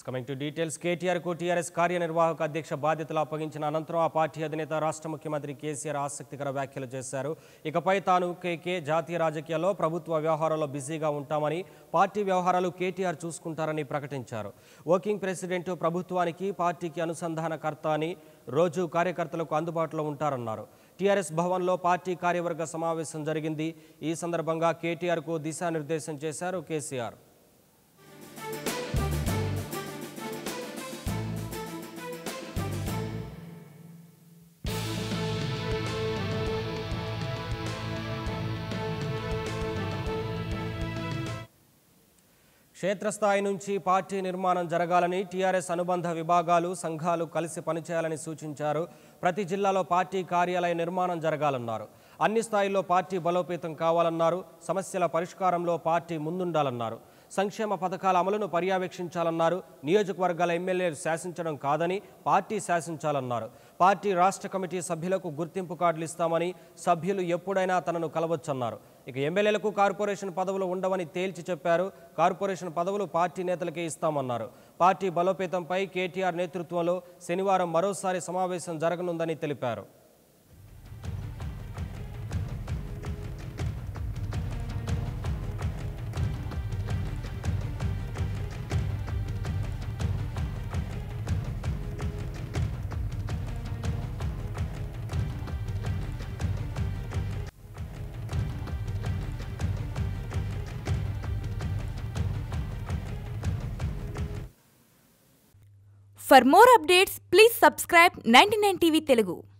Coming to details కేటీఆర్కు TRS కార్యనిర్వాహక అధ్యక్ష బాధ్యతలు అప్పగించిన అనంతరం ఆ పార్టీ అధినేత రాష్ట్ర ముఖ్యమంత్రి కేసీఆర్ ఆసక్తికర వ్యాఖ్యలు చేశారు ఇకపై తాను కేకే జాతీయ రాజకీయాల్లో ప్రభుత్వ వ్యవహారాల్లో బిజీగా ఉంటామని పార్టీ వ్యవహారాలు కేటీఆర్ చూసుకుంటారని ప్రకటించారు వర్కింగ్ ప్రెసిడెంట్ ప్రభుత్వానికి పార్టీకి అనుసంధానకర్త అని రోజు కార్యకర్తలకు అందుబాటులో ఉంటారన్నారు టీఆర్ఎస్ భవన్లో పార్టీ కార్యవర్గ సమావేశం జరిగింది ఈ సందర్భంగా కేటీఆర్కు దిశానిర్దేశం చేశారు కేసీఆర్ క్షేత్రస్థాయి నుంచి పార్టీ నిర్మాణం జరగాలని టీఆర్ఎస్ అనుబంధ విభాగాలు సంఘాలు కలిసి పనిచేయాలని సూచించారు ప్రతి జిల్లాలో పార్టీ కార్యాలయ నిర్మాణం జరగాలన్నారు అన్ని స్థాయిల్లో పార్టీ బలోపేతం కావాలన్నారు సమస్యల పరిష్కారంలో పార్టీ ముందుండాలన్నారు సంక్షేమ పథకాల అమలును పర్యవేక్షించాలన్నారు నియోజకవర్గాల ఎమ్మెల్యేలు శాసించడం కాదని పార్టీ శాసించాలన్నారు పార్టీ రాష్ట్ర కమిటీ సభ్యులకు గుర్తింపు కార్డులు ఇస్తామని సభ్యులు ఎప్పుడైనా తనను కలవచ్చన్నారు ఇక ఎమ్మెల్యేలకు కార్పొరేషన్ పదవులు ఉండవని తేల్చి చెప్పారు కార్పొరేషన్ పదవులు పార్టీ నేతలకే ఇస్తామన్నారు పార్టీ బలోపేతంపై కేటీఆర్ నేతృత్వంలో శనివారం మరోసారి సమావేశం జరగనుందని తెలిపారు For more updates, please subscribe 99 TV Telugu.